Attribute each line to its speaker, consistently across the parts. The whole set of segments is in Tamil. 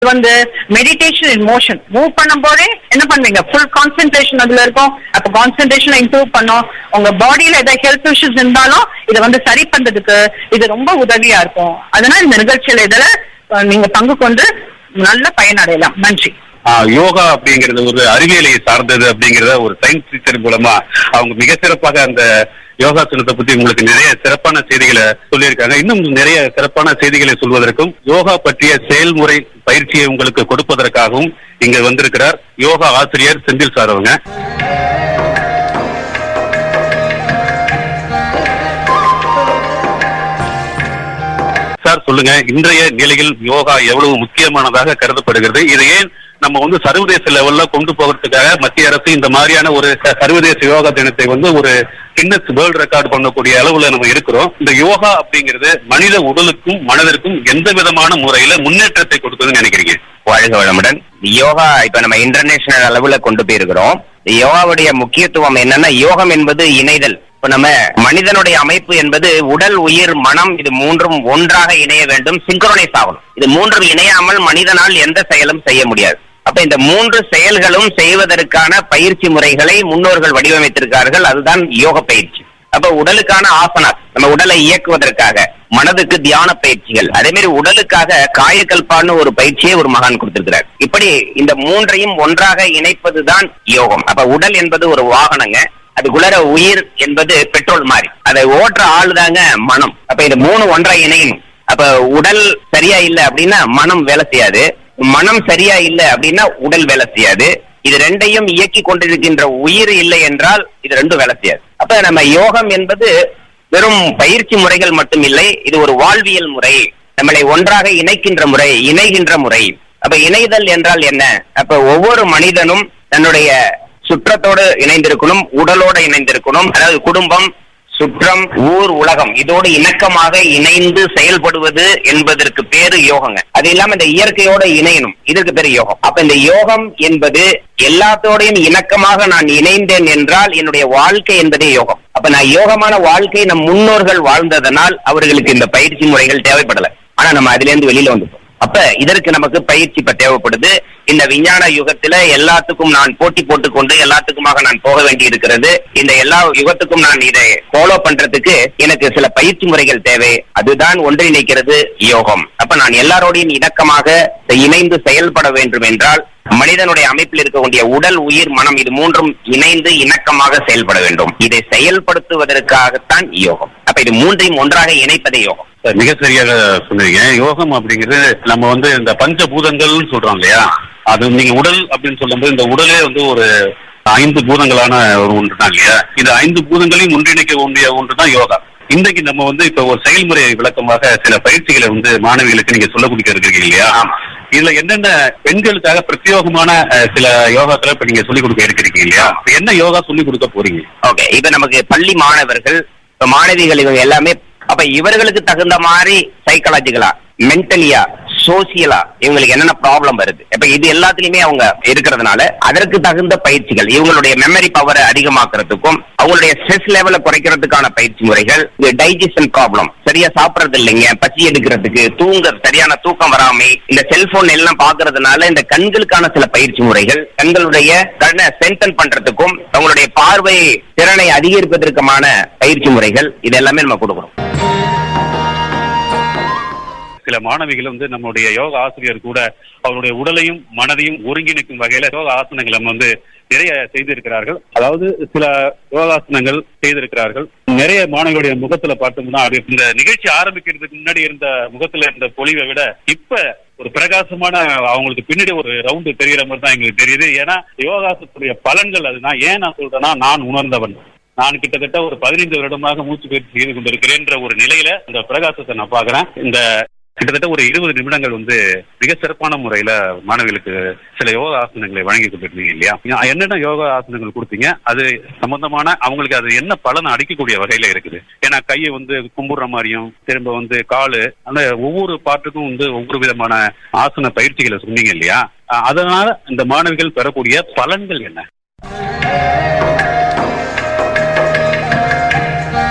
Speaker 1: வந்து மெடிடேஷன் இன் மோஷன் மூவ் பண்ணும்போதே என்ன பண்ணுவீங்க ஃபுல் கான்சென்ட்ரேஷன் அதுல இருக்கும் அப்ப கான்சென்ட்ரேஷன் இம்ப்ரூவ் பண்ணும் உங்க பாடியில ஏதாவது ஹெல்த் இஷ்யூஸ் இருந்தாலும் இதை வந்து சரி பண்றதுக்கு இது ரொம்ப உதவியா இருக்கும் அதனால இந்த நிகழ்ச்சியில இதுல அஹ், நீங்க பங்கு கொண்டு நல்ல பயனடையலாம் நன்றி
Speaker 2: ஆஹ் யோகா அப்படிங்கிறது ஒரு அறிவியலை சார்ந்தது அப்படிங்கறத ஒரு சயின்ஸ் டீச்சர் மூலமா அவங்க மிக சிறப்பாக அந்த யோகாசனத்தை பத்தி உங்களுக்கு நிறைய சிறப்பான செய்திகளை சொல்லியிருக்காங்க இன்னும் நிறைய சிறப்பான செய்திகளை சொல்வதற்கும் யோகா பற்றிய செயல்முறை பயிற்சியை உங்களுக்கு கொடுப்பதற்காகவும் இங்க வந்திருக்கிறார் யோகா ஆசிரியர் செந்தில் சார் அவங்க சார் சொல்லுங்க இன்றைய நிலையில் யோகா எவ்வளவு முக்கியமானதாக கருதப்படுகிறது இதை ஏன் நம்ம வந்து சர்வதேச லெவல்ல கொண்டு போகிறதுக்காக மத்திய அரசு இந்த மாதிரியான ஒரு ச- சர்வதேச யோகா தினத்தை வந்து ஒரு கின்னஸ் வேர்ல்ட் ரெக்கார்ட் பண்ணக்கூடிய அளவுல நம்ம இருக்கிறோம் இந்த யோகா அப்படிங்கிறது மனித உடலுக்கும் மனதிற்கும் எந்த விதமான முறையில முன்னேற்றத்தை கொடுக்குதுன்னு நினைக்கிறீங்க
Speaker 3: வாழ்க வளமுடன் யோகா இப்ப நம்ம இன்டர்நேஷனல் அளவுல கொண்டு போயிருக்கிறோம் யோகாவுடைய முக்கியத்துவம் என்னன்னா யோகம் என்பது இணைதல் இப்ப நம்ம மனிதனுடைய அமைப்பு என்பது உடல் உயிர் மனம் இது மூன்றும் ஒன்றாக இணைய வேண்டும் சிங்க்ரோனைஸ் ஆகணும் இது மூன்றும் இணையாமல் மனிதனால் எந்த செயலும் செய்ய முடியாது அப்ப இந்த மூன்று செயல்களும் செய்வதற்கான பயிற்சி முறைகளை முன்னோர்கள் வடிவமைத்திருக்கார்கள் அதுதான் யோக பயிற்சி அப்ப உடலுக்கான ஆசனா நம்ம உடலை இயக்குவதற்காக மனதுக்கு தியான பயிற்சிகள் அதே மாதிரி உடலுக்காக காயக்கல்பான்னு ஒரு பயிற்சியை ஒரு மகான் கொடுத்திருக்கிறார் இப்படி இந்த மூன்றையும் ஒன்றாக இணைப்பதுதான் யோகம் அப்ப உடல் என்பது ஒரு வாகனங்க அதுக்குள்ளார உயிர் என்பது பெட்ரோல் மாதிரி அதை ஓட்டுற ஆள் தாங்க மனம் அப்ப இந்த மூணு ஒன்றா இணையணும் அப்ப உடல் சரியா இல்ல அப்படின்னா மனம் வேலை செய்யாது மனம் சரியா இல்ல அப்படின்னா உடல் வேலை செய்யாது இது ரெண்டையும் இயக்கி கொண்டிருக்கின்ற உயிர் இல்லை என்றால் இது ரெண்டும் வேலை செய்யாது அப்ப நம்ம யோகம் என்பது வெறும் பயிற்சி முறைகள் மட்டும் இல்லை இது ஒரு வாழ்வியல் முறை நம்மளை ஒன்றாக இணைக்கின்ற முறை இணைகின்ற முறை அப்ப இணைதல் என்றால் என்ன அப்ப ஒவ்வொரு மனிதனும் தன்னுடைய சுற்றத்தோடு இணைந்திருக்கணும் உடலோடு இணைந்திருக்கணும் அதாவது குடும்பம் சுற்றம் ஊர் உலகம் இதோடு இணக்கமாக இணைந்து செயல்படுவது என்பதற்கு பேரு யோகங்க அது இல்லாம இந்த இயற்கையோட இணையணும் இதற்கு பேரு யோகம் அப்ப இந்த யோகம் என்பது எல்லாத்தோடையும் இணக்கமாக நான் இணைந்தேன் என்றால் என்னுடைய வாழ்க்கை என்பதே யோகம் அப்ப நான் யோகமான வாழ்க்கை நம் முன்னோர்கள் வாழ்ந்ததனால் அவர்களுக்கு இந்த பயிற்சி முறைகள் தேவைப்படல ஆனா நம்ம அதுல இருந்து வெளியில வந்துட்டோம் அப்ப இதற்கு நமக்கு பயிற்சி இப்ப தேவைப்படுது இந்த விஞ்ஞான யுகத்துல எல்லாத்துக்கும் நான் போட்டி போட்டுக்கொண்டு எல்லாத்துக்குமாக நான் போக வேண்டி இருக்கிறது இந்த எல்லா யுகத்துக்கும் நான் இதை ஃபாலோ பண்றதுக்கு எனக்கு சில பயிற்சி முறைகள் தேவை அதுதான் ஒன்றிணைக்கிறது யோகம் அப்ப நான் எல்லாரோடையும் இணக்கமாக இணைந்து செயல்பட வேண்டும் என்றால் மனிதனுடைய அமைப்பில் இருக்கக்கூடிய உடல் உயிர் மனம் இது மூன்றும் இணைந்து இணக்கமாக செயல்பட வேண்டும் இதை செயல்படுத்துவதற்காகத்தான் யோகம் அப்ப இது மூன்றையும் ஒன்றாக இணைப்பதே யோகம்
Speaker 2: சார், மிக சரியாக சொன்னீங்க யோகம் அப்படிங்கிறது நம்ம வந்து இந்த பஞ்சபூதங்கள்னு சொல்றோம் இல்லையா அது நீங்க உடல் அப்படின்னு சொல்லும்போது இந்த உடலே வந்து ஒரு ஐந்து பூதங்களான ஒரு ஒன்று தான் இல்லையா இந்த ஐந்து பூதங்களையும் ஒன்றிணைக்க வேண்டிய ஒன்று தான் யோகா இன்றைக்கு நம்ம வந்து இப்ப ஒரு செயல்முறை விளக்கமாக சில பயிற்சிகளை வந்து மாணவிகளுக்கு நீங்க சொல்ல கொடுக்க இருக்கீங்க இல்லையா இதுல என்னென்ன பெண்களுக்காக பிரத்யேகமான அஹ், சில யோகாக்களை இப்ப நீங்க சொல்லிக் கொடுக்க இருக்கிறீங்க இல்லையா இப்ப என்ன யோகா சொல்லிக் கொடுக்க போறீங்க
Speaker 3: ஓகே இப்ப நமக்கு பள்ளி மாணவர்கள் இப்ப மாணவிகள் இவங்க எல்லாமே அப்ப இவர்களுக்கு தகுந்த மாதிரி சைக்காலஜிக்கலா மென்டலியா சோசியலா இவங்களுக்கு என்னென்ன ப்ராப்ளம் வருது இப்ப இது எல்லாத்துலயுமே அவங்க இருக்கிறதுனால அதற்கு தகுந்த பயிற்சிகள் இவங்களுடைய மெமரி பவரை அதிகமாக்குறதுக்கும் அவங்களுடைய ஸ்ட்ரெஸ் லெவலை குறைக்கிறதுக்கான பயிற்சி முறைகள் இந்த டைஜஷன் ப்ராப்ளம் சரியா சாப்பிடுறது இல்லைங்க பசி எடுக்கிறதுக்கு தூங்க சரியான தூக்கம் வராமை இந்த செல்போன் எல்லாம் பாக்குறதுனால இந்த கண்களுக்கான சில பயிற்சி முறைகள் கண்களுடைய கண்ணை ஸ்ட்ரென்தன் பண்றதுக்கும் அவங்களுடைய பார்வை திறனை அதிகரிப்பதற்குமான பயிற்சி முறைகள் இது எல்லாமே நம்ம கொடுக்கணும்
Speaker 2: சில மாணவிகள் வந்து நம்மளுடைய யோகா ஆசிரியர் கூட அவருடைய உடலையும் மனதையும் ஒருங்கிணைக்கும் வகையில யோகா ஆசனங்களை வந்து நிறைய செய்திருக்கிறார்கள் அதாவது சில யோகாசனங்கள் செய்திருக்கிறார்கள் நிறைய மாணவிகளுடைய முகத்துல பார்த்தோம்னா அது இந்த நிகழ்ச்சி ஆரம்பிக்கிறதுக்கு முன்னாடி இருந்த முகத்துல இருந்த பொலிவை விட இப்ப ஒரு பிரகாசமான அவங்களுக்கு பின்னாடி ஒரு ரவுண்டு தெரிகிற மாதிரி தான் எங்களுக்கு தெரியுது ஏன்னா யோகாசனத்துடைய பலன்கள் அது நான் ஏன் நான் சொல்றேன்னா நான் உணர்ந்தவன் நான் கிட்டத்தட்ட ஒரு பதினைந்து வருடமாக மூச்சு பயிற்சி செய்து கொண்டிருக்கிறேன்ற ஒரு நிலையில இந்த பிரகாசத்தை நான் பாக்குறேன் இந்த கிட்டத்தட்ட ஒரு இருபது நிமிடங்கள் வந்து மிக சிறப்பான முறையில மாணவிகளுக்கு சில யோகா ஆசனங்களை வழங்கி கொண்டிருந்தீங்க இல்லையா என்னென்ன யோகா ஆசனங்கள் கொடுத்தீங்க அது சம்பந்தமான அவங்களுக்கு அது என்ன பலனை அடிக்கக்கூடிய வகையில இருக்குது ஏன்னா கையை வந்து கும்பிடுற மாதிரியும் திரும்ப வந்து காலு அந்த ஒவ்வொரு பாட்டுக்கும் வந்து ஒவ்வொரு விதமான ஆசன பயிற்சிகளை சொன்னீங்க இல்லையா அஹ் அதனால இந்த மாணவிகள் பெறக்கூடிய பலன்கள் என்ன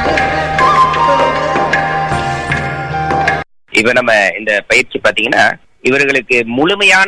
Speaker 3: இப்ப நம்ம இந்த பயிற்சி பாத்தீங்கன்னா இவர்களுக்கு முழுமையான